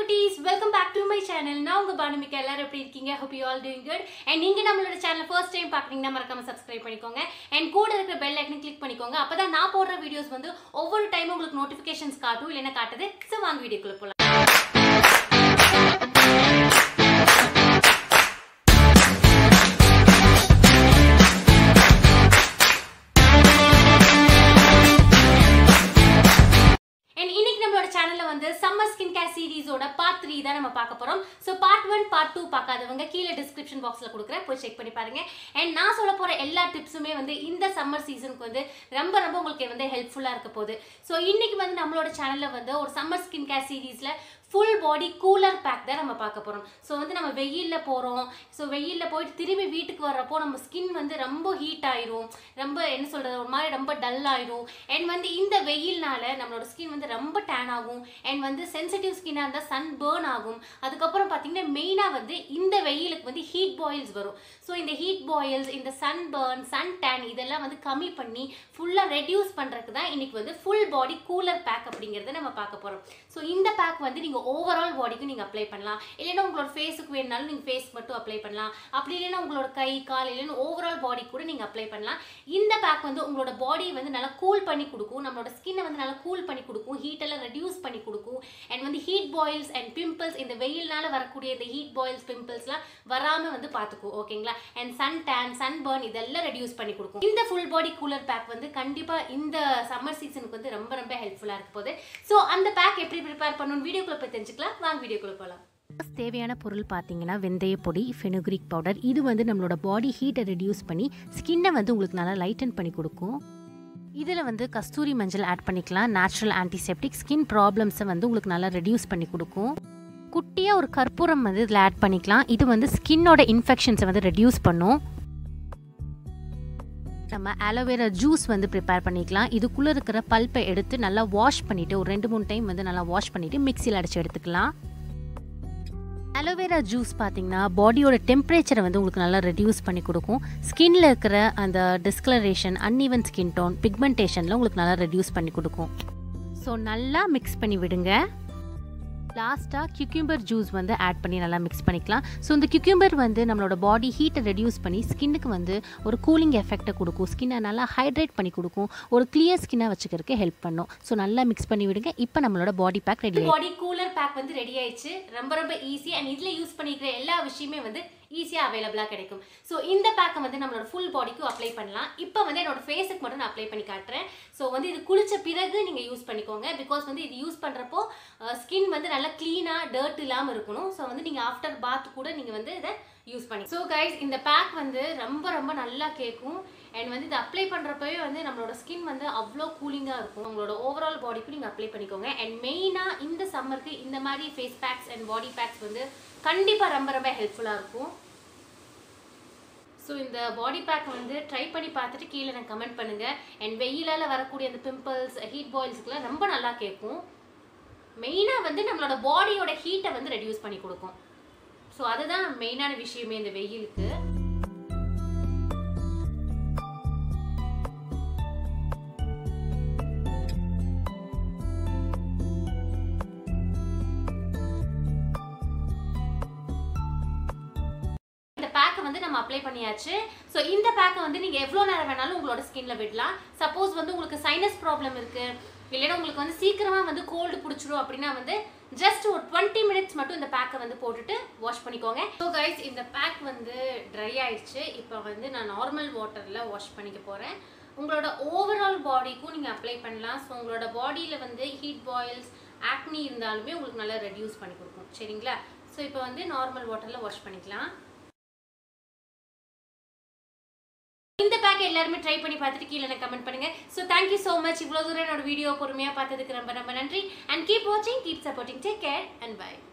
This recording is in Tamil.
குட்டீஸ் welcome back to my channel நான் உங்க பானுமிக்கா எல்லாரும் எப்படி இருக்கீங்க hope you all doing good and நீங்க நம்மளோட சேனல் ஃபர்ஸ்ட் டைம் பாக்குறீங்கன்னா மறக்காம சப்ஸ்கிரைப் பண்ணிக்கோங்க அண்ட் கூட இருக்கிற பெல் ஐக்கனை கிளிக் பண்ணிக்கோங்க அப்பதான் நான் போடுற வீடியோஸ் வந்து ஒவ்வொரு டைமும் உங்களுக்கு நோட்டிஃபிகேஷன்ஸ் காட்டும் இல்லைன்னா காட்டுது ஸோ வாங்க வீடியோக்குள்ள போலாம் அண்ட் இன்னைக்கு நம்மளோட சேனல்ல வந்து சம்மர் ஸ்கின் கேர் சீரிஸோட பார்ட் த்ரீ தான் நம்ம பார்க்க போறோம் so part one part two பார்க்காதவங்க கீழே டிஸ்கிரிப்ஷன் பாக்ஸ்ல கொடுக்குறேன் போய் செக் பண்ணி பாருங்க அண்ட் நான் சொல்ல போற எல்லா டிப்ஸுமே வந்து இந்த சம்மர் சீசனுக்கு வந்து ரொம்ப ரொம்ப உங்களுக்கு வந்து ஹெல்ப்ஃபுல்லா இருக்க போகுது ஸோ இன்னைக்கு வந்து நம்மளோட சேனல்ல வந்து ஒரு சம்மர் ஸ்கின் கேர் சீரீஸ்ல ஃபுல் பாடி கூலர் பேக் தான் நம்ம பார்க்க போகிறோம் ஸோ வந்து நம்ம வெயிலில் போகிறோம் ஸோ வெயிலில் போயிட்டு திரும்பி வீட்டுக்கு வர்றப்போ நம்ம ஸ்கின் வந்து ரொம்ப ஹீட் ஆயிரும் ரொம்ப என்ன சொல்கிறது ஒரு மாதிரி ரொம்ப டல் ஆயிரும் அண்ட் வந்து இந்த வெயில்னால நம்மளோட ஸ்கின் வந்து ரொம்ப டேன் ஆகும் அண்ட் வந்து சென்சிட்டிவ் ஸ்கின்னாக இருந்தால் சன் பேர்ன் ஆகும் அதுக்கப்புறம் பார்த்தீங்கன்னா மெயினாக வந்து இந்த வெயிலுக்கு வந்து ஹீட் பாயில்ஸ் வரும் ஸோ இந்த ஹீட் பாயில்ஸ் இந்த சன் பேர்ன் சன் டேன் இதெல்லாம் வந்து கம்மி பண்ணி ஃபுல்லாக ரெடியூஸ் பண்ணுறதுக்கு தான் இன்னைக்கு வந்து ஃபுல் பாடி கூலர் பேக் அப்படிங்கிறத நம்ம பார்க்க போகிறோம் ஸோ இந்த பேக் வந்து நீங்கள் ஓவரால் பாடிக்கு நீங்கள் அப்ளை பண்ணலாம் இல்லைன்னா உங்களோட ஃபேஸுக்கு வேணுனாலும் நீங்கள் ஃபேஸ் மட்டும் அப்ளை பண்ணலாம் அப்படி இல்லைன்னா உங்களோட கை கால் இல்லைன்னா ஓவரால் பாடி கூட நீங்கள் அப்ளை பண்ணலாம் இந்த பேக் வந்து உங்களோட பாடியை வந்து நல்லா கூல் பண்ணி கொடுக்கும் நம்மளோட ஸ்கின்னை வந்து நல்லா கூல் பண்ணி கொடுக்கும் ஹீட் எல்லாம் ரெடியூஸ் பண்ணி கொடுக்கும் அண்ட் வந்து ஹீட் பாயில்ஸ் அண்ட் பிம்பிள்ஸ் இந்த வெயில்னால வரக்கூடிய இந்த ஹீட் பாயில்ஸ் பிம்பிள்ஸ்லாம் வராமல் வந்து பார்த்துக்கும் ஓகேங்களா and sun tan sun burn இதெல்லாம் ரெடியூஸ் பண்ணி கொடுக்கும் இந்த ஃபுல் பாடி கூலர் பேக் வந்து கண்டிப்பாக இந்த சம்மர் சீசனுக்கு வந்து ரொம்ப ரொம்ப ஹெல்ப்ஃபுல்லாக இருக்க போகுது ஸோ அந்த பேக் எப்படி ப்ரிப்பேர் பண்ணணும் வீடியோக்குள்ள போய் தெரிஞ்சுக்கலாம் வாங்க வீடியோக்குள்ள போகலாம் தேவையான பொருள் பார்த்தீங்கன்னா வெந்தய பொடி ஃபெனுக்ரிக் பவுடர் இது வந்து நம்மளோட பாடி ஹீட்டை ரெடியூஸ் பண்ணி ஸ்கின்னை வந்து உங்களுக்கு நல்லா லைட்டன் பண்ணி கொடுக்கும் இதில் வந்து கஸ்தூரி மஞ்சள் ஆட் பண்ணிக்கலாம் நேச்சுரல் ஆன்டிசெப்டிக் ஸ்கின் ப்ராப்ளம்ஸை வந்து உங்களுக்கு நல்லா ரெடியூஸ் பண்ணி கொடுக்கும் குட்டியாக ஒரு கற்பூரம் வந்து இதில் ஆட் பண்ணிக்கலாம் இது வந்து ஸ்கின்னோட இன்ஃபெக்ஷன்ஸை வந்து ரெடியூஸ் பண்ணும் நம்ம ஆலோவேரா ஜூஸ் வந்து ப்ரிப்பேர் பண்ணிக்கலாம் இதுக்குள்ளே இருக்கிற பல்ப்பை எடுத்து நல்லா வாஷ் பண்ணிவிட்டு ஒரு ரெண்டு மூணு டைம் வந்து நல்லா வாஷ் பண்ணிவிட்டு மிக்சியில் அடித்து எடுத்துக்கலாம் அலோவேரா ஜூஸ் பார்த்தீங்கன்னா பாடியோட டெம்பரேச்சரை வந்து உங்களுக்கு நல்லா ரெடியூஸ் பண்ணி கொடுக்கும் ஸ்கின்ல இருக்கிற அந்த டிஸ்கலரேஷன் அன்இவன் ஸ்கின் டோன் பிக்மெண்டேஷனில் உங்களுக்கு நல்லா ரெடியூஸ் பண்ணி கொடுக்கும் ஸோ நல்லா மிக்ஸ் பண்ணி விடுங்க லாஸ்ட்டாக கியூக்யூம்பர் ஜூஸ் வந்து ஆட் பண்ணி நல்லா மிக்ஸ் பண்ணிக்கலாம் ஸோ இந்த கியூக்யூம்பர் வந்து நம்மளோட பாடி ஹீட்டை ரெடியூஸ் பண்ணி ஸ்கின்னுக்கு வந்து ஒரு கூலிங் எஃபெக்டை கொடுக்கும் ஸ்கின்னை நல்லா ஹைட்ரேட் பண்ணி கொடுக்கும் ஒரு கிளியர் ஸ்கின்னாக வச்சுக்கிறதுக்கு ஹெல்ப் பண்ணும் ஸோ நல்லா மிக்ஸ் பண்ணி விடுங்க இப்போ நம்மளோட body pack ready body cooler pack வந்து ரெடி ஆயிடுச்சு ரொம்ப ரொம்ப ஈஸி அண்ட் இதில் யூஸ் பண்ணிக்கிற எல்லா விஷயமே வந்து ஈஸியாக அவைலபிளாக கிடைக்கும் ஸோ இந்த பேக்கை வந்து நம்மளோட ஃபுல் பாடிக்கும் அப்ளை பண்ணலாம் இப்போ வந்து என்னோட ஃபேஸுக்கு மட்டும் நான் அப்ளை பண்ணி காட்டுறேன் ஸோ வந்து இது குளிச்ச பிறகு நீங்கள் யூஸ் பண்ணிக்கோங்க பிகாஸ் வந்து இது யூஸ் பண்ணுறப்போ ஸ்கின் வந்து நல்லா க்ளீனாக டர்ட் இல்லாமல் இருக்கணும் ஸோ வந்து நீங்கள் ஆஃப்டர் பாத் கூட நீங்கள் வந்து இதை யூஸ் பண்ணி ஸோ கைஸ் இந்த பேக் வந்து ரொம்ப ரொம்ப நல்லா கேட்கும் அண்ட் வந்து இது அப்ளை பண்ணுறப்பவே வந்து நம்மளோட ஸ்கின் வந்து அவ்வளோ கூலிங்காக இருக்கும் உங்களோட ஓவரால் பாடிக்கும் நீங்கள் அப்ளை பண்ணிக்கோங்க அண்ட் மெயினாக இந்த சம்மருக்கு இந்த மாதிரி face packs and body packs வந்து கண்டிப்பாக ரொம்ப ரொம்ப ஹெல்ப்ஃபுல்லாக இருக்கும் ஸோ இந்த பாடி பேக் வந்து ட்ரை பண்ணி பார்த்துட்டு கீழே எனக்கு கமெண்ட் பண்ணுங்கள் அண்ட் வெயிலால் வரக்கூடிய அந்த பிம்பிள்ஸ் ஹீட் பாயில்ஸ்க்குலாம் ரொம்ப நல்லா கேட்கும் மெயினாக வந்து நம்மளோட பாடியோட ஹீட்டை வந்து ரெடியூஸ் பண்ணி கொடுக்கும் ஸோ அதுதான் மெயினான விஷயமே இந்த வெயிலுக்கு இந்த பேக்கை வந்து நம்ம அப்ளை பண்ணியாச்சு ஸோ இந்த பேக்கை வந்து நீங்கள் எவ்வளோ நேரம் வேணாலும் உங்களோட ஸ்கின்ல விடலாம் சப்போஸ் வந்து உங்களுக்கு சைனஸ் ப்ராப்ளம் இருக்கு இல்லைன்னா உங்களுக்கு வந்து சீக்கிரமாக வந்து கோல்டு பிடிச்சிரும் அப்படின்னா வந்து ஜஸ்ட் ஒரு டுவெண்ட்டி மினிட்ஸ் மட்டும் இந்த பேக்கை வந்து போட்டுட்டு வாஷ் பண்ணிக்கோங்க ஸோ கைஸ் இந்த பேக் வந்து ட்ரை ஆயிடுச்சு இப்போ வந்து நான் நார்மல் வாட்டரில் வாஷ் பண்ணிக்க போகிறேன் உங்களோட ஓவரால் பாடிக்கும் நீங்கள் அப்ளை பண்ணலாம் ஸோ உங்களோட பாடியில் வந்து ஹீட் பாயில்ஸ் ஆக்னி இருந்தாலுமே உங்களுக்கு நல்லா ரெடியூஸ் பண்ணி கொடுக்கும் சரிங்களா ஸோ இப்போ வந்து நார்மல் வாட்டரில் வாஷ் பண்ணிக்கலாம் இந்த பேக் எல்லாருமே ட்ரை பண்ணி பார்த்துட்டு கீழே எனக்கு கமெண்ட் பண்ணுங்க ஸோ தேங்க்யூ ஸோ மச் இவ்வளோ தூரம் என்னோட வீடியோ பொறுமையாக பார்த்ததுக்கு ரொம்ப ரொம்ப நன்றி அண்ட் கீப் வாட்சிங் keep supporting take care and by